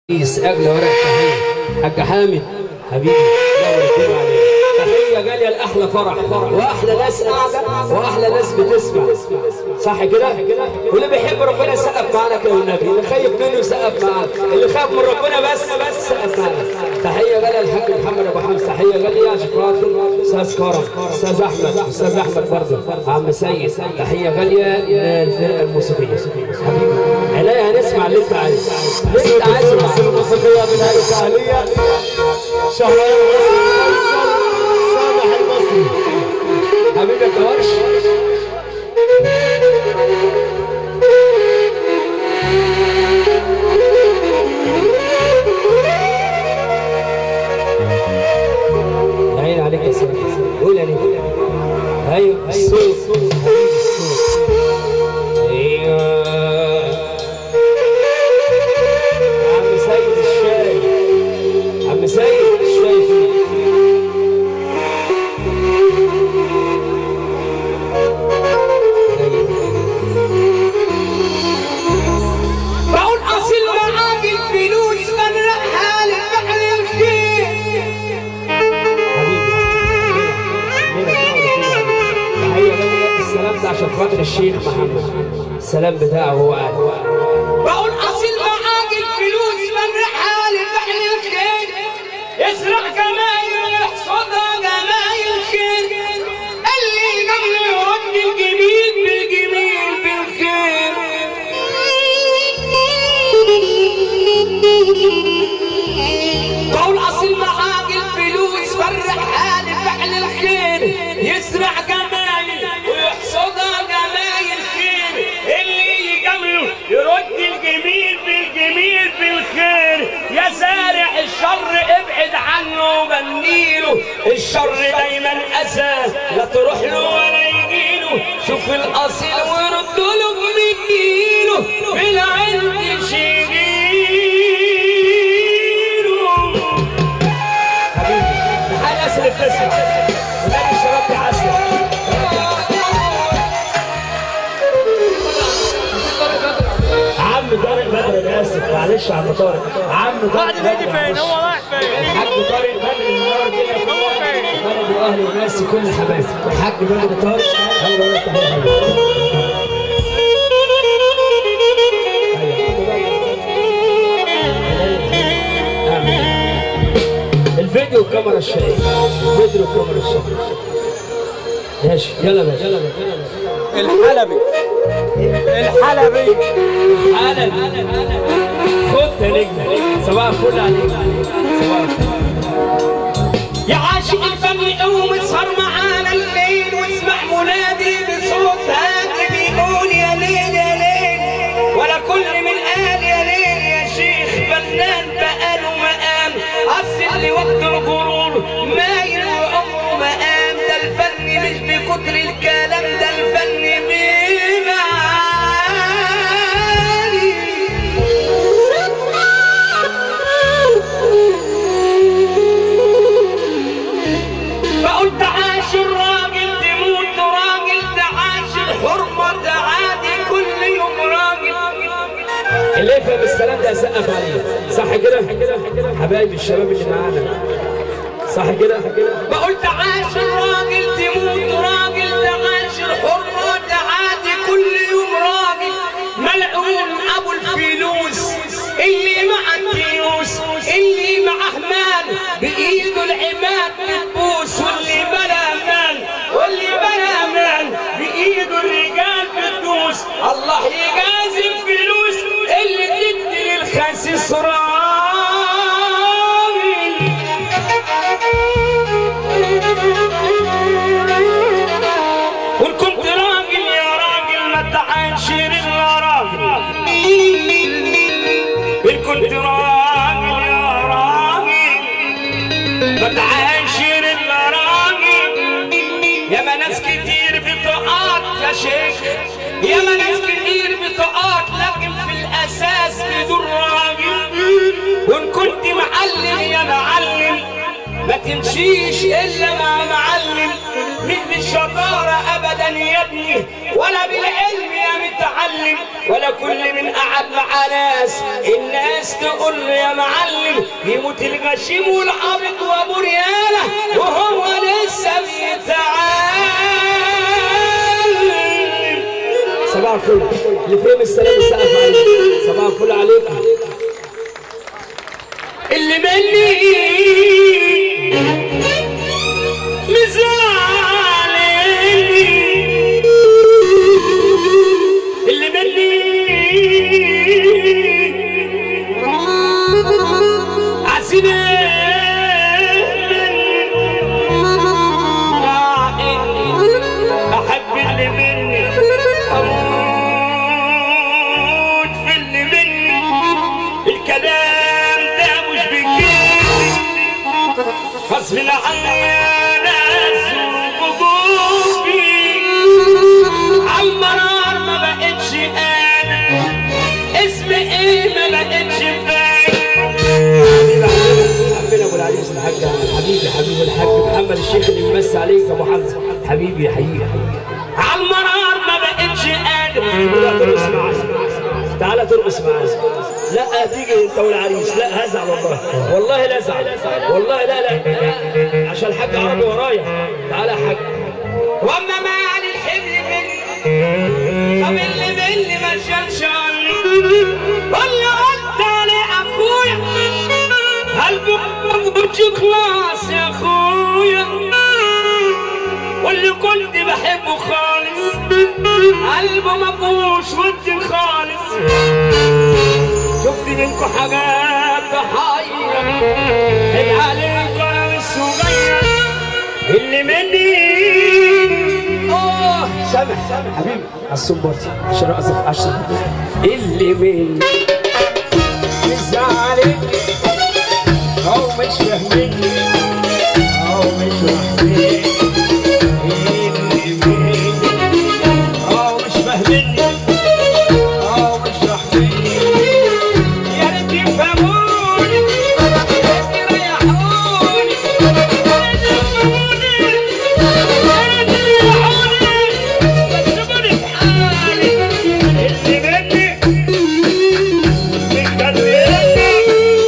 رئيس اجل ورق التحيه حاج حامد حبيبي الله يرحمه عليك تحيه غاليه لاحلى فرح واحلى ناس قاعده واحلى ناس بتسمع صح كده واللي بيحب ربنا يسقف معانا كده والنبي اللي خايف منه يسقف معانا اللي خايف من ربنا بس بس سقف معانا تحيه غاليه للحاج محمد ابو حمد تحيه غاليه عشان خاطر استاذ كرم استاذ احمد استاذ احمد برضه عم سيد تحيه غاليه للفرقه الموسيقيه حبيبي عينيا هنسمع اللي انت عايزه اللي انت عايزه مصر الموسيقية من هذه الفعالية شهرين مصر الفيصل سامح المصري حبيبي يا ورش عين عليك يا سيدي قول يا نجم ايوه الصوت حبيبي الصوت ايوه عم سيد الشاي عم سيد الشاي فيه بقول اصل معاك الفلوس من حال بحر الخير السلام ده عشان خاطر الشيخ محمد السلام بتاعه هو قاعد بقول اصل معاك الفلوس من حال بحر الخير يسرق جمايل ويحصدها جمايل خير اللي قبل يرد الجميل بالجميل بالخير بقول اصل معاك الفلوس فرح حال بحل الخير يسرع جمايل ويحصدها جمايل خير اللي يجامله يرد الجميل بالجميل بالخير يا زارع الشر ابعد عنه وغنيله الشر دايما اسى لا تروح له ولا يجيله شوف الاصيل ورد له بمديله في العند شيله حبيبي تعال اسال التسمع ولاد الشباب دي عسل عم طارق بدر انا اسف معلش يا عم طارق عم طارق بعد نيجي فين هو رايح فين الحاج طارق بدر النهارده كده هو فين بلدي واهلي وناسي كل حبايبي الحاج بدر طارق الله يفتح يا حبيبي الفيديو كاميرا الشاي الفيديو كاميرا الشاي ماشي يلا باشا يلا باشا الحلبي الحلبي حالا خد يا نجم صباح الفل عليك صباح الفل يا عاشق الفن قوم اسهر معانا الليل واسمع منادي بصوت هادي بيقول يا ليل يا ليل ولا كل من قال يا ليل يا شيخ فنان بقاله مقام اصل اللي وقت الغرور مايل وعمره مقام ده الفن مش بكتر الكلام ده الفن بمعاني بقول تعاش الراجل تموت راجل تعاش الحرمة تعادي كل يوم راجل اللي يفهم السلام ده يسقف عليه صح كده حبايبي الشباب اللي معانا صح كده بقول تعاش الراجل تموت راجل تعاش الحرمة تعادي كل يوم راجل ملعون ابو الفلوس اللي مع الفلوس اللي مع احمال بايده العماد بتبوس واللي بلا مال واللي بلا مال بايده الرجال بتدوس الله يجازي الفلوس اللي تدي للخسيس راجل وان كنت راجل يا راجل ما تعاشر الا راجل ان كنت راجل يا راجل ما تعاشر الا راجل يا ما ناس كتير بطاقات يا شيخ يا ما ناس كتير بطاقات لكن في الاساس بدون راجل وان كنت معلم يا معلم ما تمشيش الا مع معلم مش بالشطاره ابدا يا ابني ولا بالعلم يا متعلم ولا كل من قعد مع ناس الناس تقول مر يا معلم يموت الغشيم والعبد وابو رياله وهو لسه بيتعلم صباح الفل اللي فين السلام السقف عليك صباح الفل عليك اللي مني مزعلني اللي مني احب اللي مني اموت في اللي مني الكلام ده مش بيجيني غصب عني يا ناس وقبوبي عالمرار ما بقتش انا اسم ايه ما بقتش فاكر حبينا ابو العريس الحاج حبيبي حبيبي الحاج محمد الشيخ اللي بيمسي عليك ابو حمزه حبيبي يا حبيبي عالمرار ما بقتش قادر تعالى ترقص معايا تعالى ترقص معايا لا تيجي انت والعريس لا هزعل والله والله لا ازعل والله لا لا, لا. عشان الحاج عربي ورايا تعالى يا حاج واما مال الحبل مني طب اللي مني ما شالش عني ولا قلت علي اخويا قلبه مبوش خلاص يا اخويا واللي كنت بحبه خالص قلبه مبوش ودي خالص شفت منكم حاجات ضحايا عيب عليكم انا مش صغير اللي مني اه سامح حبيبي على الصباطي عشان اقصف عشان اللي من مزعلك او مش فاهمني او مش فاهمني او مش فاهمني او مش فاهمني يا ريت يفهموني يا ريت يريحوني يا ريت يفهموني يا ريت يريحوني ويسيبوني في حالي اللي مني من قلبي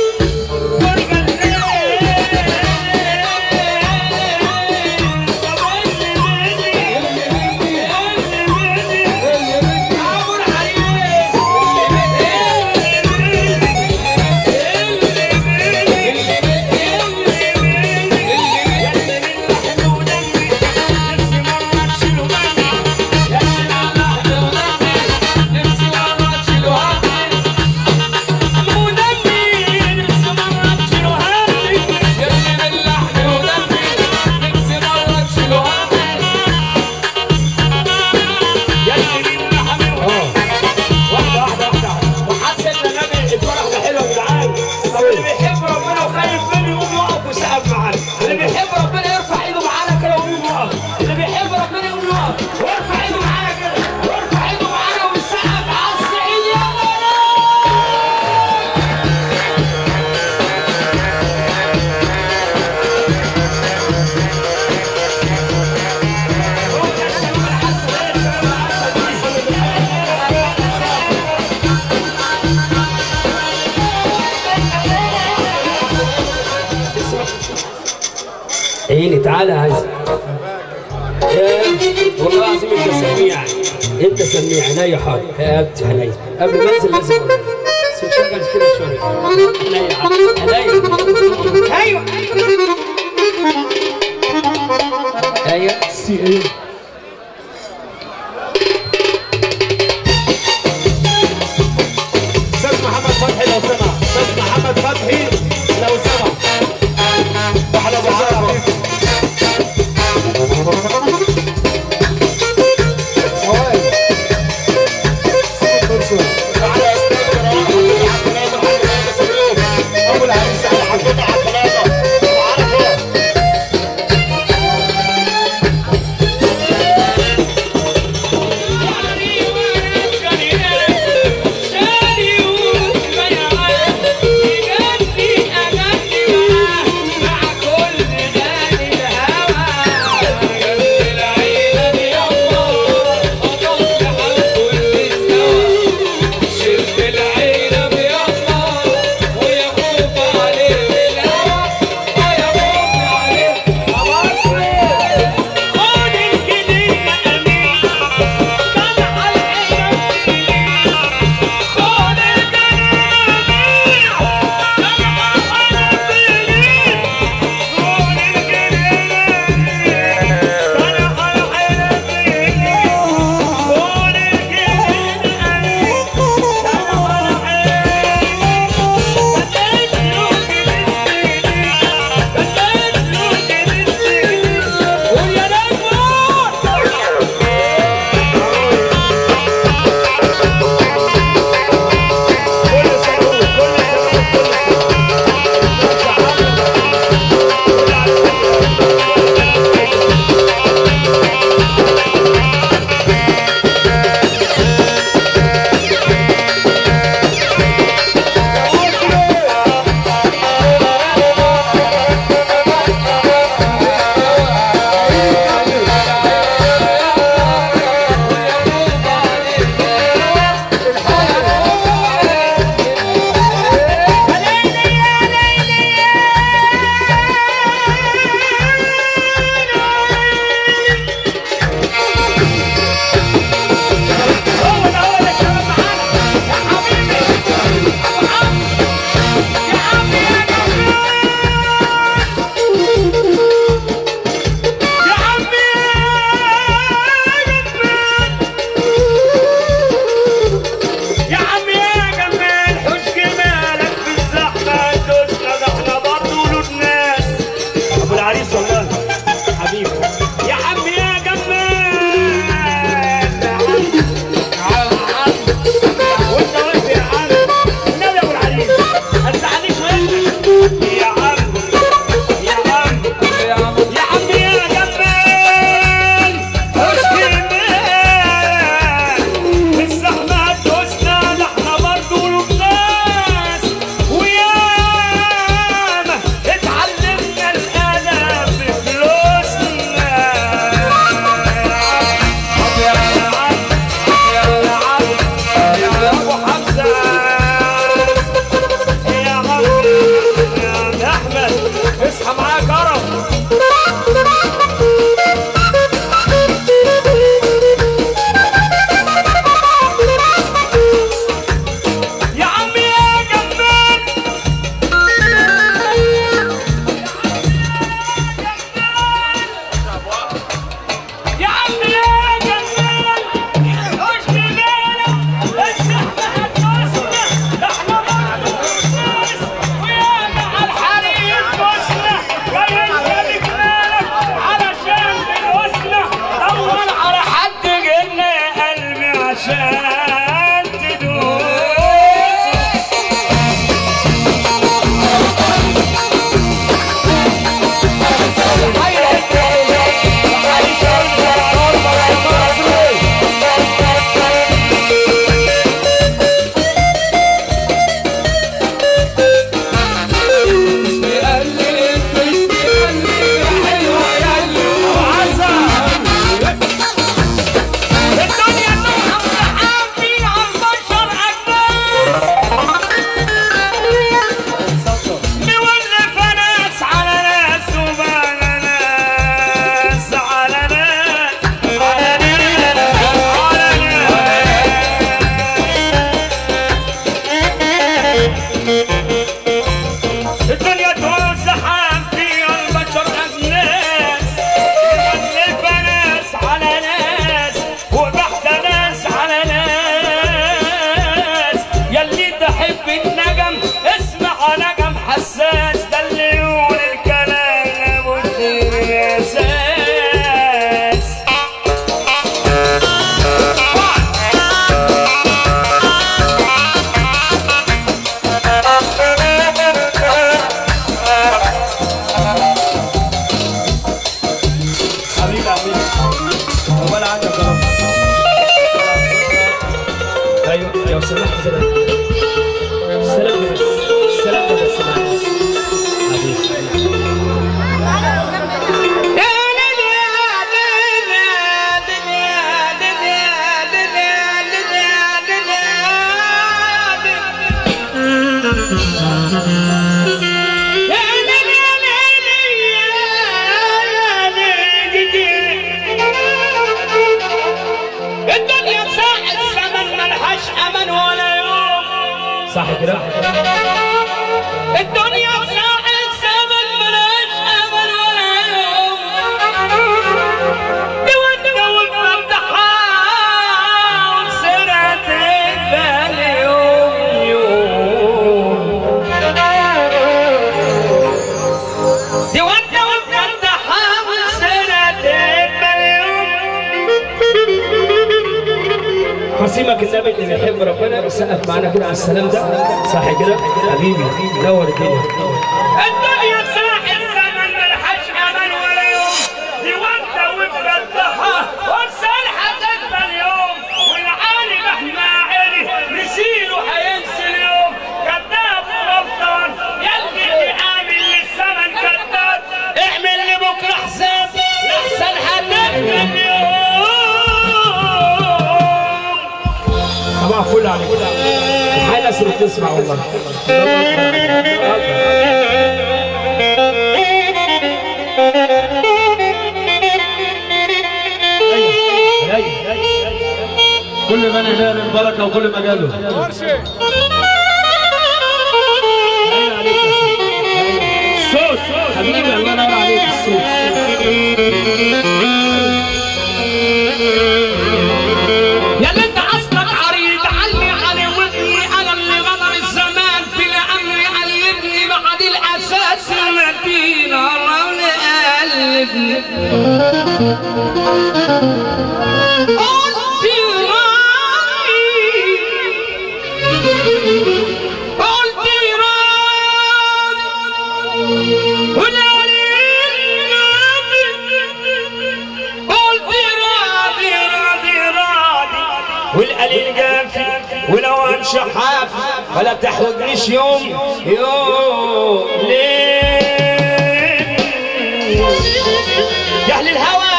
واحدة واحدة واحدة وحاسس ان النبي الفرح ده حلو يا جدعان طب اللي بيحب ربنا وخايف منه يقوم يقف ويسقف معانا اللي بيحب ربنا يرفع ايده معانا كده ويقوم يقف اللي بيحب ربنا يقوم يقف ويرفع ايده معانا كده ويرفع ايده معانا ويسقف على الصعيد يلا عيني تعالى يا عايز يا والله العظيم انت سميع انت سميع عينيا حاضر يا ابتي عينيا قبل ما انزل لازم أقول لك. بس نشغل كده شويه عينيا حاضر عينيا ايوه ايوه سي ايه استاذ محمد فتحي لو سمع استاذ محمد فتحي لو سمع واحدة ابو عرفة موال تعالى يا استاذ روح على السلامة حاج سلوم ابو العريس على حضرتك على السلامة ابو عرفة الدنيا ساعة زمن ملهاش أمل ولا يوم صح كده الدنيا ساعة زمن ملهاش أمل ولا يوم تودى والفتحة سرعة البال يوم يوم تودى والفتحة سرعة البال يوم خصيمك النبي اللي بيحب ربنا بيسقف معانا كده على السلام ده صح كده حبيبي نور الدنيا الدنيا ساحل زمن ملهاش امل ولا يوم دي وانت وبفتحها وانسانها تكبر اليوم والعالي مهما عالي مسيره هينسى اليوم كذاب وغلطان يلي عامل للزمن كذاب اعمل لبكره حساب لاحسن هتبقى اليوم صباح فل عليك الحقيقة ناس اللي بتسمع والله كل من ينال البركه وكل ما جاله صوت حبيبي الله ينور عليك الصوت يا اللي انت اصلك عريض علي علي ودني انا اللي غدر الزمان في الامر قلبني بعد الاساس المدينه الله قلبني قلت راي قلت راي ولا قلت راضي راضي راضي والقليل جافي ولو انشحاف ولا تحوجنيش يوم يوم ليه يا اهل الهوى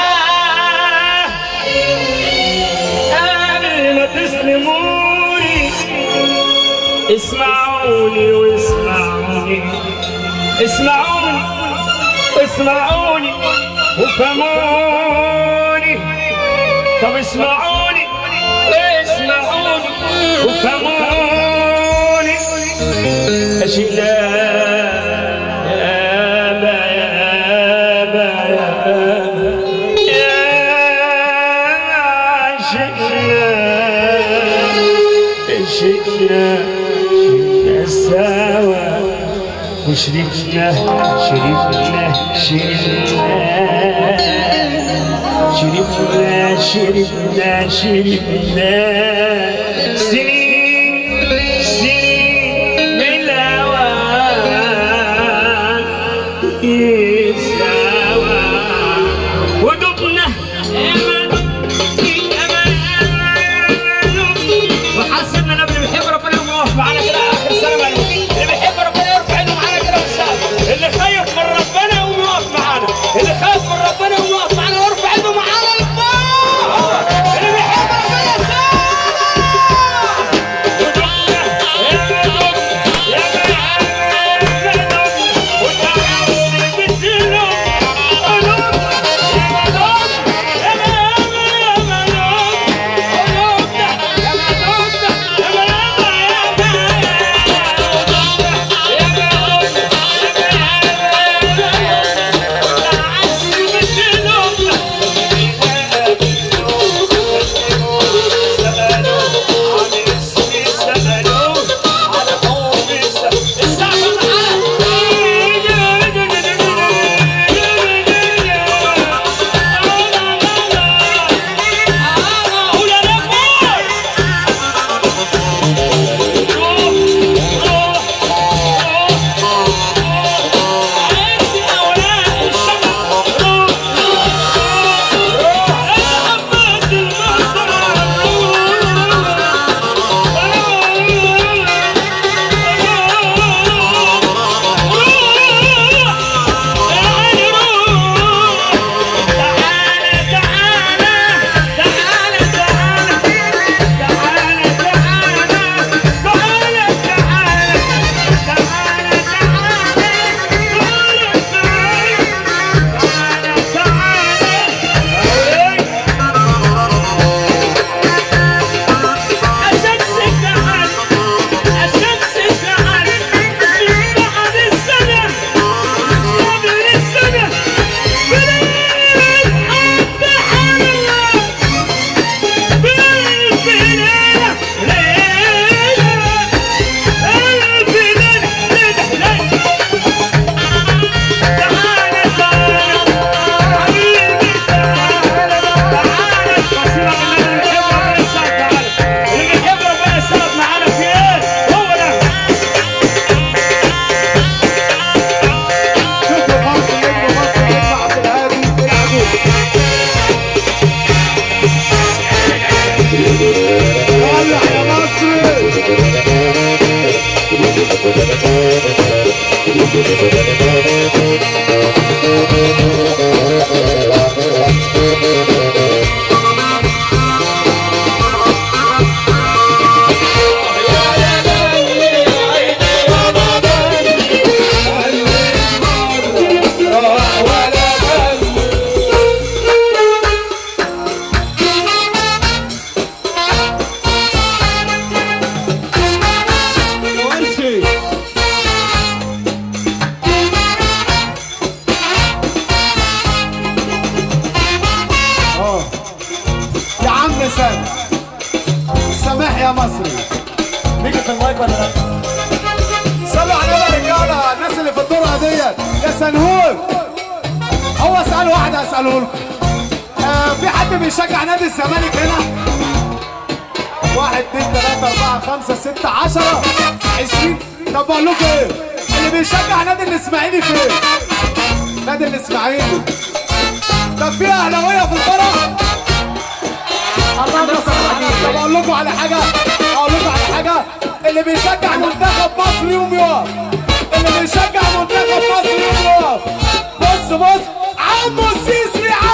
قبل ما تسلموني اسمعوني واسمعوني اسمعوني اسمعوني وفهموني طب اسمعوني اسمعوني وفهموني اشيلا يا أبا يا أبا يا أبا يا عشقنا عشقنا شربنا سوا وشربنا شربنا شربنا شربنا شربنا شربنا سنين سنين من الهوى سوا ودبنا أمل أمل وحسبنا ان اللي بيحب ربنا يقوم يقف معانا كده اخر سنه معلوم اللي بيحب ربنا يرفع ايده معانا كده والسقف اللي خايف من ربنا يقوم يقف معانا اللي خايف من ربنا يقوم يقف معانا ويرفع ايده معانا لفوق اللي بيحب ربنا يسقف صلوا على النبي يا رجاله الناس اللي في الدورة ديت يا سنهور هو سؤال واحد هسأله لكم آه في حد بيشجع نادي الزمالك هنا؟ واحد اتنين تلاتة أربعة خمسة ستة عشرة عشرين طب بقول لكم إيه؟ اللي بيشجع نادي الإسماعيلي فين؟ نادي الإسماعيلي طب في أهلاوية في الفرح؟ الله طب أقول لكم على حاجة أقول لكم على حاجة اللي بيشجع منتخب مصر يوم يقف اللي بيشجع منتخب مصر يوم يقف بص بص عمو السيسي